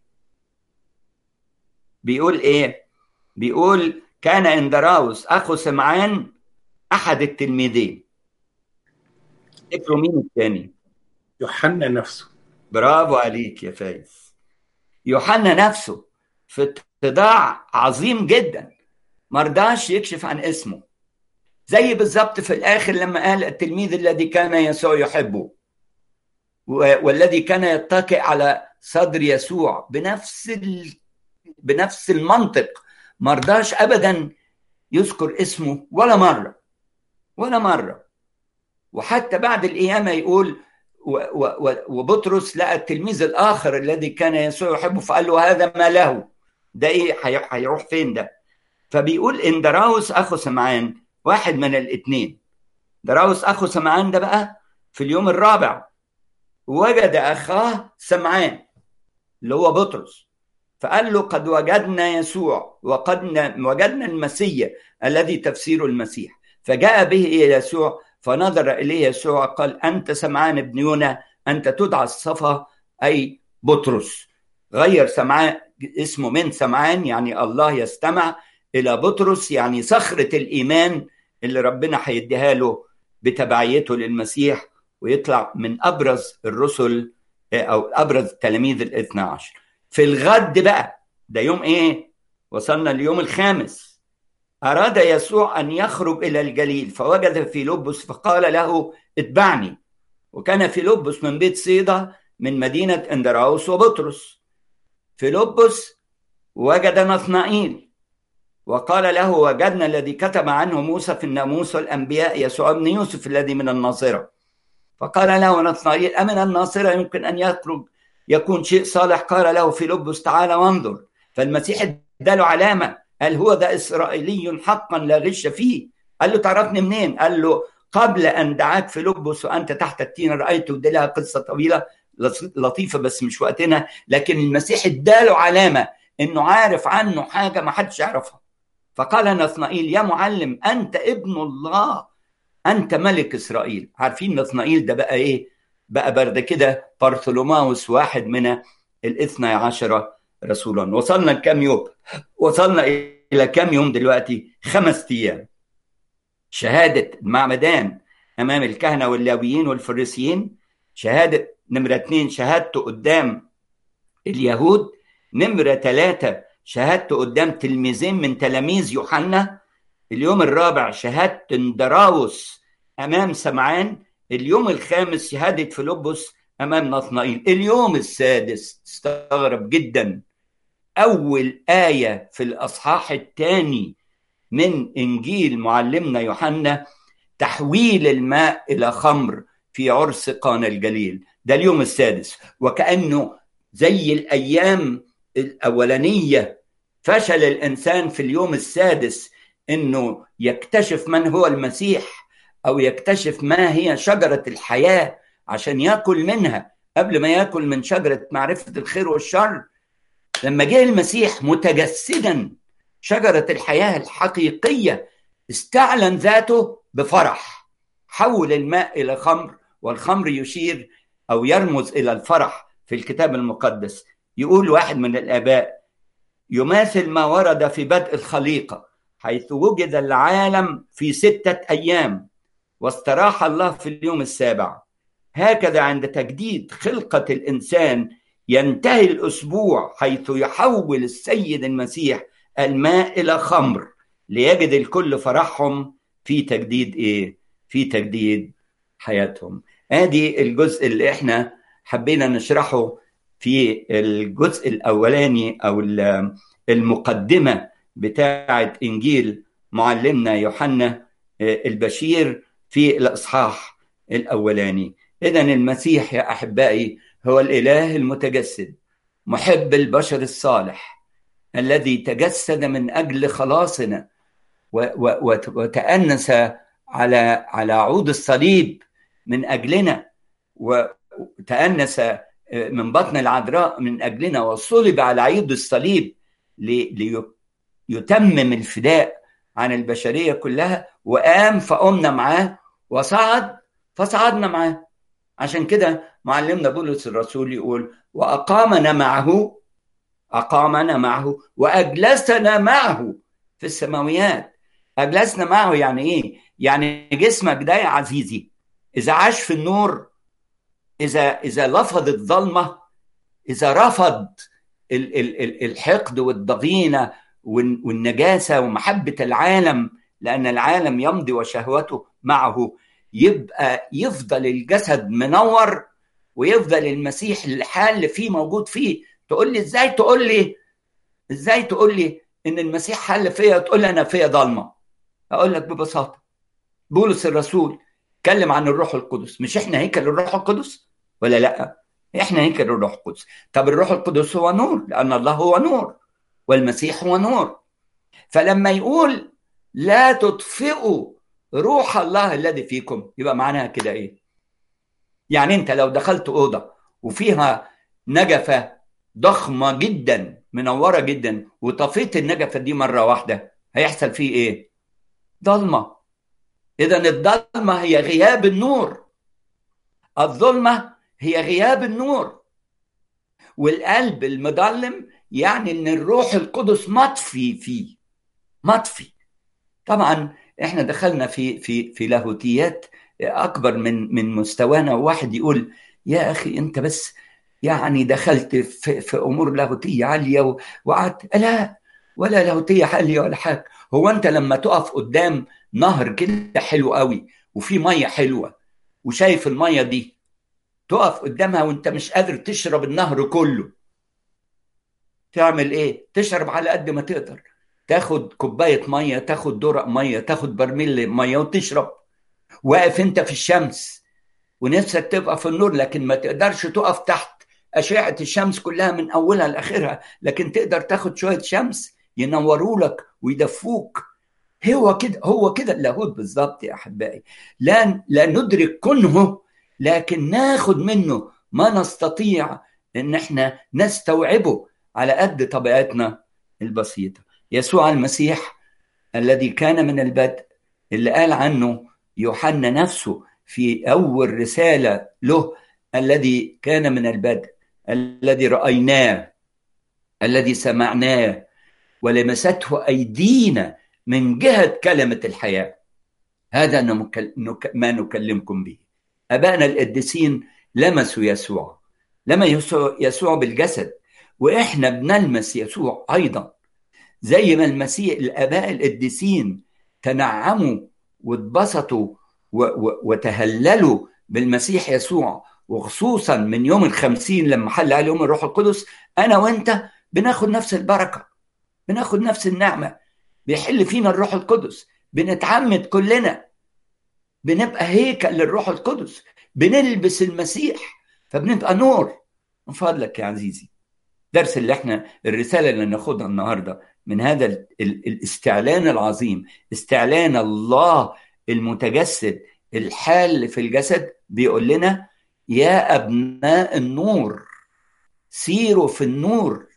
بيقول ايه بيقول كان اندراوس اخو سمعان احد التلميذين تفتكروا مين التاني يوحنا نفسه برافو عليك يا فايز يوحنا نفسه في اتضاع عظيم جدا مرضاش يكشف عن اسمه زي بالظبط في الاخر لما قال التلميذ الذي كان يسوع يحبه والذي كان يتكئ على صدر يسوع بنفس ال... بنفس المنطق مرضاش ابدا يذكر اسمه ولا مره ولا مره وحتى بعد القيامه يقول و... و... وبطرس لقى التلميذ الاخر الذي كان يسوع يحبه فقال له هذا ما له ده ايه هيروح فين ده فبيقول ان دراوس اخو سمعان واحد من الاثنين دراوس اخو سمعان ده بقى في اليوم الرابع وجد اخاه سمعان اللي هو بطرس فقال له قد وجدنا يسوع وقد وجدنا المسيح الذي تفسيره المسيح فجاء به الى يسوع فنظر اليه يسوع قال انت سمعان ابن يونا انت تدعى الصفا اي بطرس غير سمعان اسمه من سمعان يعني الله يستمع الى بطرس يعني صخره الايمان اللي ربنا هيديها له بتبعيته للمسيح ويطلع من ابرز الرسل او ابرز تلاميذ الاثنى عشر في الغد بقى ده يوم ايه وصلنا اليوم الخامس اراد يسوع ان يخرج الى الجليل فوجد فيلبس فقال له اتبعني وكان فيلبس من بيت صيدا من مدينه اندراوس وبطرس فيلبس وجد نثنائيل وقال له وجدنا الذي كتب عنه موسى في الناموس والانبياء يسوع بن يوسف الذي من الناصره فقال له نثنائيل امن الناصره يمكن ان يخرج يكون شيء صالح قال له فيلبس تعالى وانظر فالمسيح اداله علامه قال هو ده اسرائيلي حقا لا غش فيه قال له تعرفني منين قال له قبل ان دعاك فيلبس وانت تحت التين رايت ودي لها قصه طويله لطيفه بس مش وقتنا لكن المسيح اداله علامه انه عارف عنه حاجه ما حدش يعرفها فقال نثنائيل يا معلم انت ابن الله انت ملك اسرائيل عارفين نثنائيل ده بقى ايه بقى بعد كده بارثولوماوس واحد من الاثنى عشر رسولا وصلنا لكام يوم وصلنا الى كام يوم دلوقتي خمس ايام شهاده المعمدان امام الكهنه واللاويين والفريسيين شهاده نمره اثنين شهادته قدام اليهود نمره ثلاثه شهادته قدام تلميذين من تلاميذ يوحنا اليوم الرابع شهاده اندراوس امام سمعان اليوم الخامس شهاده فيلبس امام نثنائيل اليوم السادس استغرب جدا اول ايه في الاصحاح الثاني من انجيل معلمنا يوحنا تحويل الماء الى خمر في عرس قانا الجليل ده اليوم السادس وكانه زي الايام الاولانيه فشل الانسان في اليوم السادس انه يكتشف من هو المسيح او يكتشف ما هي شجره الحياه عشان ياكل منها قبل ما ياكل من شجره معرفه الخير والشر لما جاء المسيح متجسدا شجره الحياه الحقيقيه استعلن ذاته بفرح حول الماء الى خمر والخمر يشير او يرمز الى الفرح في الكتاب المقدس يقول واحد من الاباء يماثل ما ورد في بدء الخليقه حيث وجد العالم في سته ايام واستراح الله في اليوم السابع هكذا عند تجديد خلقه الانسان ينتهي الاسبوع حيث يحول السيد المسيح الماء الى خمر ليجد الكل فرحهم في تجديد ايه في تجديد حياتهم ادي الجزء اللي احنا حبينا نشرحه في الجزء الاولاني او المقدمه بتاعه انجيل معلمنا يوحنا البشير في الاصحاح الاولاني اذا المسيح يا احبائي هو الاله المتجسد محب البشر الصالح الذي تجسد من اجل خلاصنا وتأنس على على عود الصليب من اجلنا وتأنس من بطن العذراء من اجلنا وصلب على عود الصليب ليتمم الفداء عن البشريه كلها وقام فقمنا معاه وصعد فصعدنا معاه عشان كده معلمنا بولس الرسول يقول واقامنا معه اقامنا معه واجلسنا معه في السماويات اجلسنا معه يعني ايه يعني جسمك ده يا عزيزي اذا عاش في النور اذا اذا لفظ الظلمه اذا رفض الحقد والضغينه والنجاسه ومحبه العالم لان العالم يمضي وشهوته معه يبقى يفضل الجسد منور ويفضل المسيح الحال فيه موجود فيه تقول لي ازاي تقول لي ازاي تقول لي ان المسيح حل فيا تقول لي انا فيا ضلمه اقول لك ببساطه بولس الرسول اتكلم عن الروح القدس مش احنا هيكل الروح القدس ولا لا احنا هيكل الروح القدس طب الروح القدس هو نور لان الله هو نور والمسيح هو نور فلما يقول لا تطفئوا روح الله الذي فيكم يبقى معناها كده ايه يعني انت لو دخلت اوضه وفيها نجفه ضخمه جدا منوره جدا وطفيت النجفه دي مره واحده هيحصل فيه ايه ضلمه اذا الضلمه هي غياب النور الظلمه هي غياب النور والقلب المظلم يعني ان الروح القدس مطفي فيه مطفي طبعا احنا دخلنا في في في لاهوتيات اكبر من من مستوانا وواحد يقول يا اخي انت بس يعني دخلت في, في امور لاهوتيه عاليه وقعدت لا ولا لاهوتيه عاليه ولا حاجه هو انت لما تقف قدام نهر كده حلو قوي وفي ميه حلوه وشايف الميه دي تقف قدامها وانت مش قادر تشرب النهر كله تعمل ايه تشرب على قد ما تقدر تاخد كوبايه ميه تاخد درق ميه تاخد برميل ميه وتشرب واقف انت في الشمس ونفسك تبقى في النور لكن ما تقدرش تقف تحت أشعة الشمس كلها من أولها لآخرها لكن تقدر تاخد شوية شمس ينوروا لك ويدفوك هو كده هو كده اللاهوت بالظبط يا أحبائي لا لا ندرك كنه لكن ناخد منه ما نستطيع ان احنا نستوعبه على قد طبيعتنا البسيطه يسوع المسيح الذي كان من البدء اللي قال عنه يوحنا نفسه في اول رساله له الذي كان من البدء الذي رايناه الذي سمعناه ولمسته ايدينا من جهه كلمه الحياه هذا ما نكلمكم به ابائنا القديسين لمسوا يسوع لما يسوع, يسوع بالجسد واحنا بنلمس يسوع ايضا زي ما المسيح الاباء القديسين تنعموا واتبسطوا وتهللوا بالمسيح يسوع وخصوصا من يوم الخمسين لما حل على يوم الروح القدس انا وانت بناخد نفس البركه بناخد نفس النعمه بيحل فينا الروح القدس بنتعمد كلنا بنبقى هيكل للروح القدس بنلبس المسيح فبنبقى نور من فضلك يا عزيزي درس اللي احنا الرساله اللي ناخدها النهارده من هذا ال ال الاستعلان العظيم استعلان الله المتجسد الحال في الجسد بيقول لنا يا ابناء النور سيروا في النور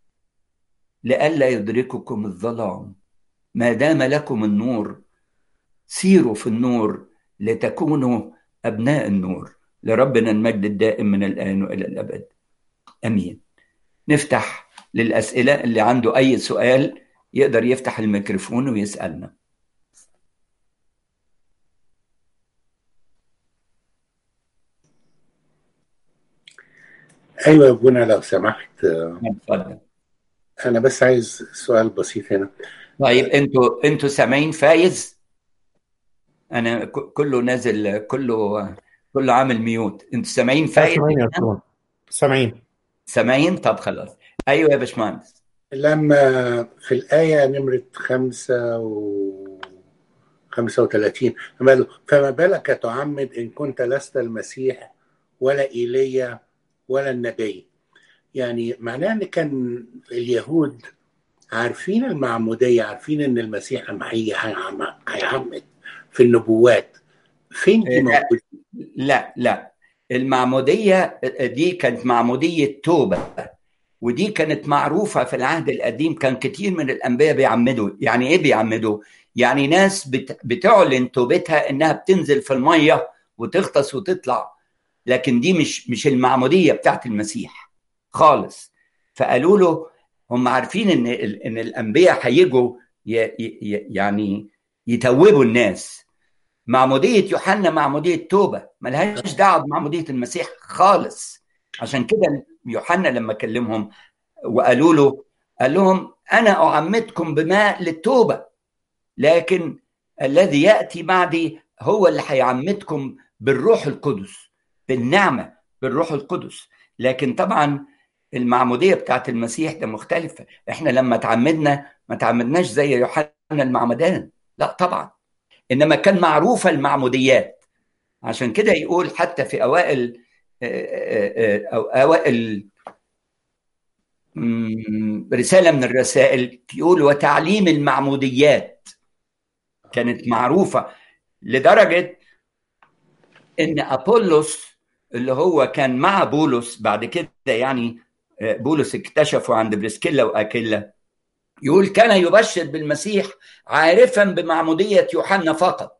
لئلا يدرككم الظلام ما دام لكم النور سيروا في النور لتكونوا ابناء النور لربنا المجد الدائم من الان والى الابد امين نفتح للاسئله اللي عنده اي سؤال يقدر يفتح الميكروفون ويسالنا ايوه يا ابونا لو سمحت اتفضل انا بس عايز سؤال بسيط هنا طيب انتوا انتوا سامعين فايز انا كله نازل كله كله عامل ميوت انتوا سامعين فايز سامعين يا أخوان. سامعين سامعين طب خلاص ايوه يا باشمهندس لما في الآية نمرة خمسة و خمسة وثلاثين فما بالك تعمد إن كنت لست المسيح ولا إيليا ولا النبي يعني معناه ان كان اليهود عارفين المعموديه عارفين ان المسيح هيعمد في النبوات فين دي موجوده؟ لا لا المعموديه دي كانت معموديه توبه ودي كانت معروفه في العهد القديم كان كتير من الانبياء بيعمدوا يعني ايه بيعمدوا يعني ناس بت... بتعلن توبتها انها بتنزل في الميه وتغطس وتطلع لكن دي مش مش المعموديه بتاعت المسيح خالص فقالوا له هم عارفين ان ان الانبياء هيجوا يعني يتوبوا الناس معموديه يوحنا معموديه توبه ملهاش دعوه بمعموديه المسيح خالص عشان كده يوحنا لما كلمهم وقالوا له قال لهم انا اعمدكم بماء للتوبه لكن الذي ياتي بعدي هو اللي هيعمدكم بالروح القدس بالنعمه بالروح القدس لكن طبعا المعموديه بتاعت المسيح ده مختلفه احنا لما تعمدنا ما تعمدناش زي يوحنا المعمدان لا طبعا انما كان معروفه المعموديات عشان كده يقول حتى في اوائل أو اوائل مم، رسالة من الرسائل يقول وتعليم المعموديات كانت معروفة لدرجة ان ابولس اللي هو كان مع بولس بعد كده يعني آه، بولس اكتشفه عند بريسكيلا واكيلا يقول كان يبشر بالمسيح عارفا بمعمودية يوحنا فقط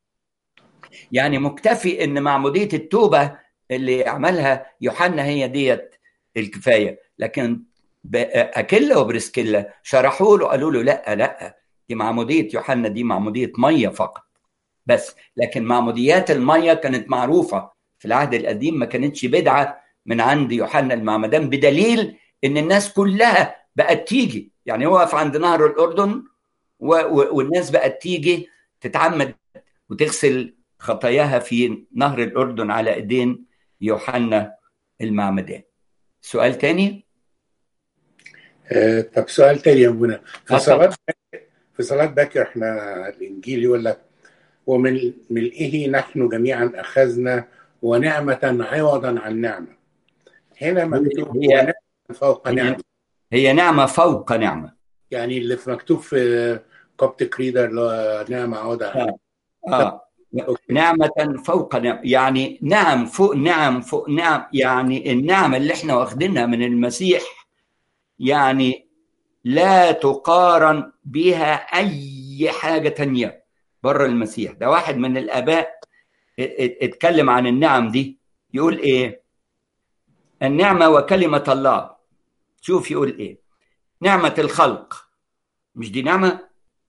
يعني مكتفي ان معمودية التوبة اللي عملها يوحنا هي ديت الكفاية لكن ب- أكيلا وبريسكيلا شرحوا له قالوا له لا لا دي معمودية يوحنا دي معمودية مية فقط بس لكن معموديات المية كانت معروفة في العهد القديم ما كانتش بدعة من عند يوحنا المعمدان بدليل ان الناس كلها بقت تيجي يعني وقف عند نهر الأردن و- و- والناس بقت تيجي تتعمد وتغسل خطاياها في نهر الأردن على إيدين يوحنا المعمدان سؤال تاني آه، طب سؤال تاني يا ابونا في آه، صلاة في صلاة باكر احنا الإنجيل يقول لك ومن ملئه نحن جميعا أخذنا ونعمة عوضا عن نعمة هنا مكتوب هي- ونعمة فوق هي- نعمة هي نعمة فوق نعمة يعني اللي في مكتوب في كوبتك ريدر اللي هو نعمة عوضا عن آه. آه. نعمة فوق نعمة يعني نعم فوق نعم فوق نعم يعني النعمة اللي احنا واخدينها من المسيح يعني لا تقارن بها أي حاجة تانية بره المسيح ده واحد من الآباء ات- ات- اتكلم عن النعم دي يقول إيه النعمة وكلمة الله شوف يقول إيه نعمة الخلق مش دي نعمة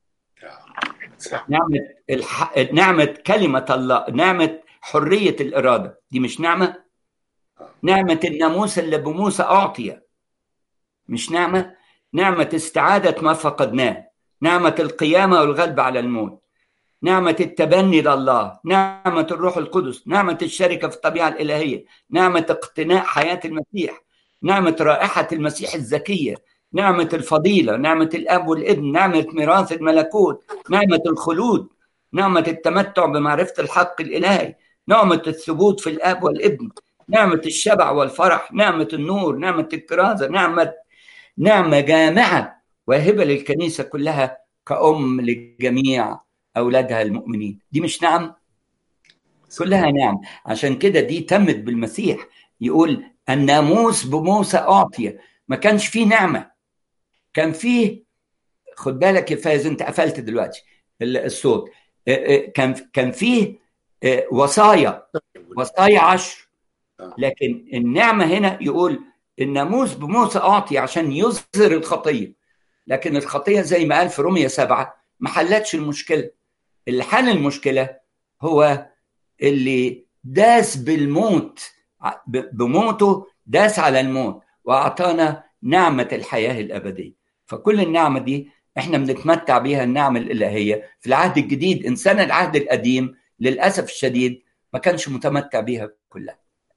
صح نعمة الح... نعمة كلمة الله نعمة حرية الإرادة دي مش نعمة نعمة الناموس اللي بموسى أعطي مش نعمة نعمة استعادة ما فقدناه نعمة القيامة والغلب على الموت نعمة التبني لله نعمة الروح القدس نعمة الشركة في الطبيعة الإلهية نعمة اقتناء حياة المسيح نعمة رائحة المسيح الزكية نعمة الفضيلة نعمة الأب والابن نعمة ميراث الملكوت نعمة الخلود نعمة التمتع بمعرفة الحق الإلهي نعمة الثبوت في الأب والابن نعمة الشبع والفرح نعمة النور نعمة الكرازة نعمة نعمة جامعة واهبة للكنيسة كلها كأم لجميع أولادها المؤمنين دي مش نعم كلها نعم عشان كده دي تمت بالمسيح يقول الناموس بموسى أعطي ما كانش فيه نعمة كان فيه خد بالك يا فايز انت قفلت دلوقتي الصوت كان كان فيه وصايا وصايا عشر لكن النعمة هنا يقول الناموس بموسى أعطي عشان يظهر الخطية لكن الخطية زي ما قال في رومية سبعة ما حلتش المشكلة اللي حل المشكلة هو اللي داس بالموت بموته داس على الموت وأعطانا نعمة الحياة الأبدية فكل النعمة دي احنا بنتمتع بيها النعمة الإلهية في العهد الجديد إنسان العهد القديم للأسف الشديد ما كانش متمتع بيها كلها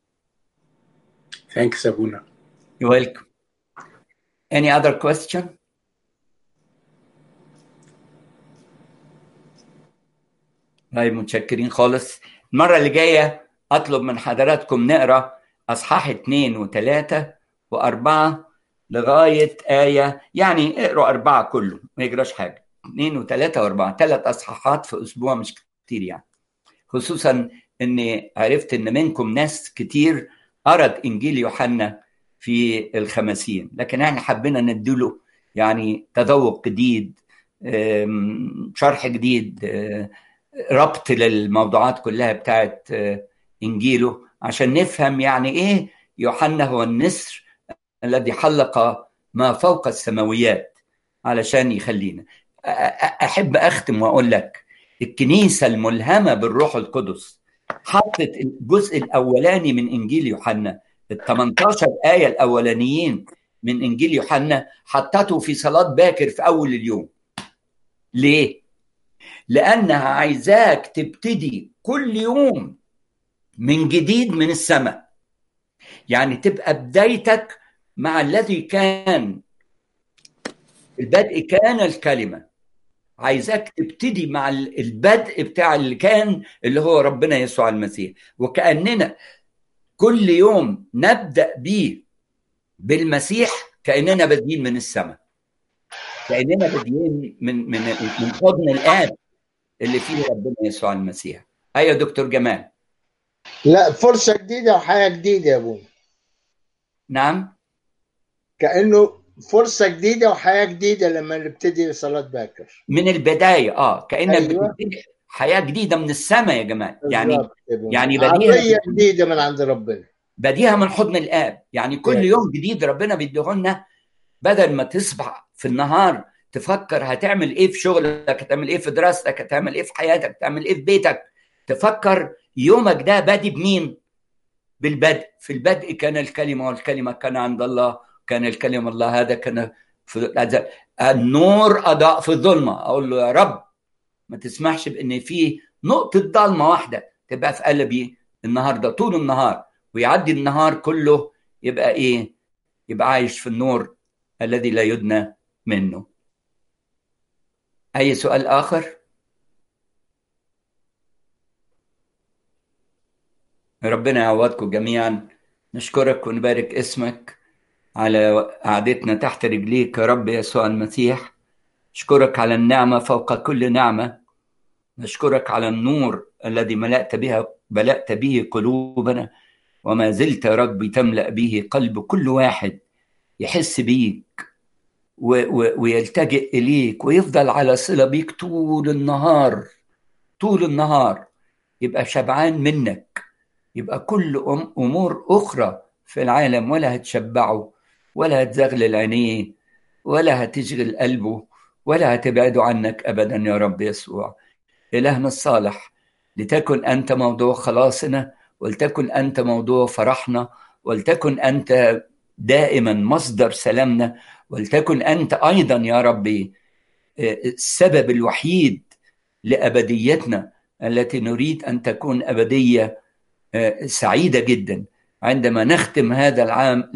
Thanks, Abuna. You're welcome. Any other question? طيب متشكرين خالص المرة اللي جاية أطلب من حضراتكم نقرأ أصحاح اثنين وثلاثة وأربعة لغاية آية يعني اقرأوا أربعة كله ما يجراش حاجة اثنين وثلاثة وأربعة ثلاث أصحاحات في أسبوع مش كتير يعني خصوصا إني عرفت إن منكم ناس كتير قرأت إنجيل يوحنا في الخمسين لكن احنا حبينا نديله يعني تذوق جديد شرح جديد ربط للموضوعات كلها بتاعت انجيله عشان نفهم يعني ايه يوحنا هو النسر الذي حلق ما فوق السماويات علشان يخلينا احب اختم واقول لك الكنيسه الملهمه بالروح القدس حطت الجزء الاولاني من انجيل يوحنا ال 18 ايه الاولانيين من انجيل يوحنا حطته في صلاه باكر في اول اليوم ليه لانها عايزاك تبتدي كل يوم من جديد من السماء يعني تبقى بدايتك مع الذي كان البدء كان الكلمه عايزاك تبتدي مع البدء بتاع اللي كان اللي هو ربنا يسوع المسيح وكاننا كل يوم نبدا بيه بالمسيح كاننا بادئين من السماء كاننا بادئين من من من حضن الاب اللي فيه ربنا يسوع المسيح ايوه يا دكتور جمال لا فرصة جديدة وحياة جديدة يا ابونا نعم كأنه فرصة جديدة وحياة جديدة لما نبتدي صلاة باكر من البدايه اه كانك أيوة. بتبتدي حياه جديده من السماء يا جمال يعني بالظبط يا ابونا. يعني بديهة- عطية جديدة من عند ربنا بديها من حضن الاب يعني كل Yes. يوم جديد ربنا بيديه لنا بدل ما تصبح في النهار تفكر هتعمل ايه في شغلك هتعمل ايه في دراستك هتعمل ايه في حياتك هتعمل ايه في بيتك تفكر يومك ده بادي بمين بالبدء في البدء كان الكلمة والكلمة كان عند الله كان الكلمة الله هذا كان في الأزل. النور أضاء في الظلمة أقول له يا رب ما تسمحش بأن في نقطة ضلمة واحدة تبقى في قلبي النهاردة طول النهار ويعدي النهار كله يبقى ايه يبقى عايش في النور الذي لا يدنى منه اي سؤال اخر ربنا يعوضكم جميعا نشكرك ونبارك اسمك على قعدتنا تحت رجليك يا رب يسوع المسيح نشكرك على النعمة فوق كل نعمة نشكرك على النور الذي ملأت بها ملأت به قلوبنا وما زلت يا رب تملأ به قلب كل واحد يحس بيك و و ويلتجئ إليك ويفضل على صلة بيك طول النهار طول النهار يبقى شبعان منك يبقى كل أم أمور أخرى في العالم ولا هتشبعه ولا هتزغلل عينيه ولا هتشغل قلبه ولا هتبعده عنك أبدا يا رب يسوع إلهنا الصالح لتكن أنت موضوع خلاصنا ولتكن أنت موضوع فرحنا ولتكن أنت دائما مصدر سلامنا ولتكن أنت أيضا يا ربي السبب الوحيد لأبديتنا التي نريد أن تكون أبدية سعيدة جدا عندما نختم هذا العام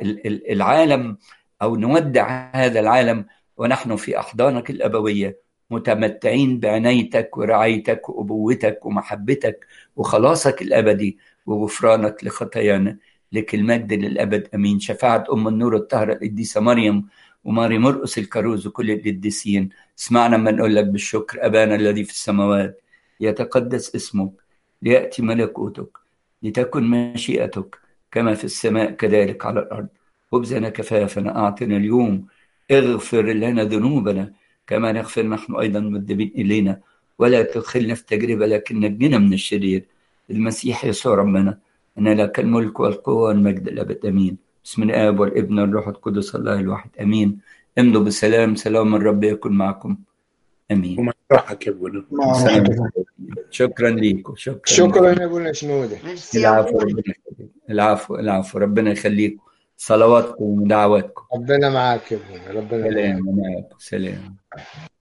العالم أو نودع هذا العالم ونحن في أحضانك الأبوية متمتعين بعنايتك ورعايتك وأبوتك ومحبتك وخلاصك الأبدي وغفرانك لخطايانا لك المجد للأبد أمين شفاعة أم النور الطاهرة القديسة مريم وماري مرقس الكروز وكل القديسين اسمعنا ما نقول لك بالشكر أبانا الذي في السماوات يتقدس اسمك ليأتي ملكوتك لتكن مشيئتك كما في السماء كذلك على الأرض خبزنا كفافنا أعطنا اليوم اغفر لنا ذنوبنا كما نغفر نحن أيضا مذنبين إلينا ولا تدخلنا في تجربة لكن نجنا من الشرير المسيح يسوع ربنا أن لك الملك والقوة والمجد الأبد أمين بسم الآب والابن والروح القدس الله الواحد أمين امضوا بسلام سلام الرب يكون معكم أمين ومع روحك يا ابونا سلام. شكرا ليكم شكرا شكرا يا ابونا شنودة العفو ربنا يخليك. العفو العفو ربنا يخليكم صلواتكم ودعواتكم ربنا معاك يا ابونا ربنا معاك سلام معكم سلام